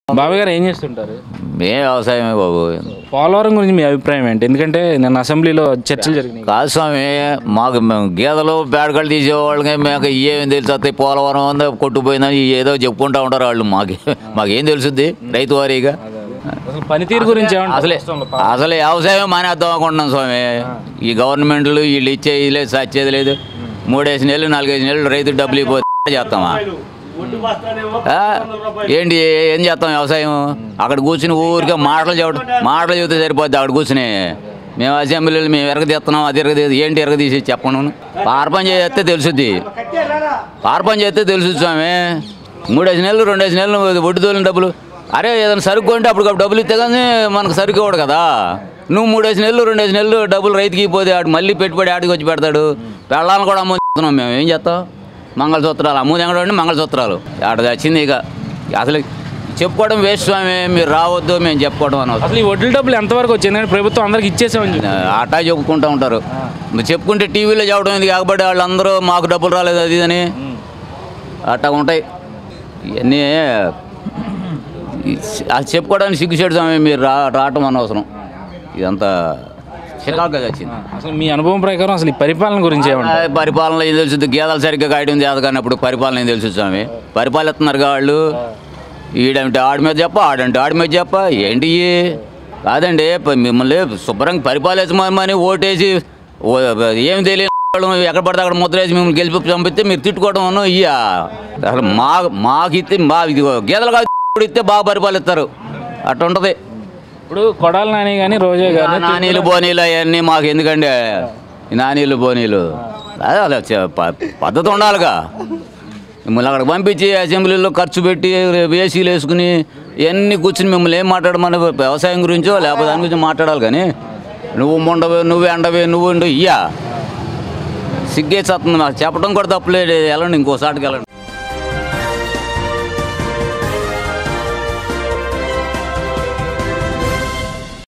బాబాయ్ గారు ఏం చేస్తుంటారు ఏ వ్యవసాయమే బాబు పోలవరం గురించి మీ అభిప్రాయం ఏంటి ఎందుకంటే నిన్న అసెంబ్లీలో చర్చలు జరిగినాయి కాదు స్వామి మాకు మేము గేదెలు పేడకలు తీసేవాళ్ళకి మేము ఏమేమి తెలుసు వస్తాయి పోలవరం ఉందా కొట్టుపోయిందని ఏదో చెప్పుకుంటా ఉంటారు వాళ్ళు మాకు మాకేం తెలుసుద్ది రైతు వారీగా అసలు పనితీరు గురించి ఏమంటారు అసలే రాష్ట్రంలో? అసలు వ్యవసాయం మానేద్దాం అనుకుంటున్నాం స్వామి ఈ గవర్నమెంట్లు వీళ్ళు ఇచ్చేది లేదు సచ్చేది లేదు మూడేసి నెలలు నాలుగైదు నెలలు రైతు డబ్బులు ఇవ్వకపోతే చేస్తామా ఆ? ఏంటి ఏం చేస్తాం వ్యవసాయం అక్కడ కూర్చుని ఊరికే మాటలు చెప్పడం మాటలు చెబితే సరిపోద్ది అక్కడ కూర్చుని మేము అసెంబ్లీలో మేము ఎరగదీస్తున్నాం అది ఎరగదీ ఏంటి ఎరగదీసి చెప్పను పార్పం చేస్తే తెలుసుద్ది పార్పం చేస్తే తెలుసు స్వామి మూడేసి నెలలు రెండేసి నెలలు ఒడ్డు తోలిన డబ్బులు అరే ఏదైనా సరుకు కొంటే అప్పుడు డబ్బులు ఇస్తే కానీ మనకు సరుకు ఇవ్వడు కదా నువ్వు మూడేసి నెలలు రెండేసి నెలలు డబ్బులు రైతుకి ఇవ్వకపోతే ఆడు మళ్ళీ పెట్టుబడి ఆడికి వచ్చి పెడతాడు పెళ్ళాలను కూడా అమ్ముతున్నాం మేము ఏం చేస్తాం మంగళసూత్రాలు అమ్ముది ఎక్కడ మంగళసూత్రాలు ఆడ వచ్చింది ఇక అసలు చెప్పుకోవడం వేస్ట్ స్వామి మీరు రావద్దు మేము చెప్పుకోవడం అనవసరం అసలు ఈ వడ్డీ డబ్బులు ఎంతవరకు వచ్చింది ఎందుకంటే ప్రభుత్వం అందరికి ఇచ్చేసామని చెప్పి ఆటా చెప్పుకుంటూ ఉంటారు మరి చెప్పుకుంటే టీవీలో చెప్పడం ఇది కాబట్టి వాళ్ళందరూ మాకు డబ్బులు రాలేదు అది ఇది అని అట్టా ఉంటాయి ఇవన్నీ ఈ- అది చెప్పుకోవడానికి సిగ్గుచేడు సమయం మీరు రా రావటం అనవసరం ఇదంతా చిరాకుగా వచ్చింది అసలు మీ అనుభవం ప్రకారం అసలు ఈ పరిపాలన గురించి ఏమంటారు ఆ, పరిపాలన ఏం తెలుసు గేదెలు సరిగ్గా కాయడం చేత కానప్పుడు పరిపాలన ఏం తెలుసు స్వామి పరిపాలిస్తున్నారు వాళ్ళు ఈడంటే ఆడి మీద చెప్ప ఆడంటే ఆడి మీద చెప్ప ఏంటి ఇయి? కాదండి ప- మిమ్మల్ని శుభ్రంగా పరిపాలించమని ఓటేసి ఓ- ఏం తెలియని వాళ్ళు ఎక్కడ పడితే అక్కడ ముద్ర వేసి మిమ్మల్ని గెలిపి పంపిస్తే మీరు తిట్టుకోవడం ఇయ్యా అసలు మా మాకు ఇస్తే మా ఇది గేదెలు కాదు ఇస్తే బాగా పరిపాలిస్తారు అట్లా ఉంటుంది ఇప్పుడు కొడాలి నాని కానీ రోజా ఆ గారు నానీలు బోనీలు అవన్నీ మాకు ఎందుకండి ఈ నానీలు బోనీలు అదే అలా చే- ప- పద్ధతి ఉండాలిగా మిమ్మల్ని అక్కడికి పంపించి అసెంబ్లీలో ఖర్చు పెట్టి ఏసీలు వేసుకుని ఇవన్నీ కూర్చుని మిమ్మల్ని ఏం మాట్లాడమని వ్యవసాయం గురించో లేకపోతే దాని గురించి మాట్లాడాలి కానీ నువ్వు ఉండవే నువ్వు ఎండవే నువ్వు ఉండు ఇయ్యా సిగ్గేసేస్తుంది మాకు చెప్పడం కూడా తప్పలేదు వెళ్ళండి ఇంకోసాటికి వెళ్ళండి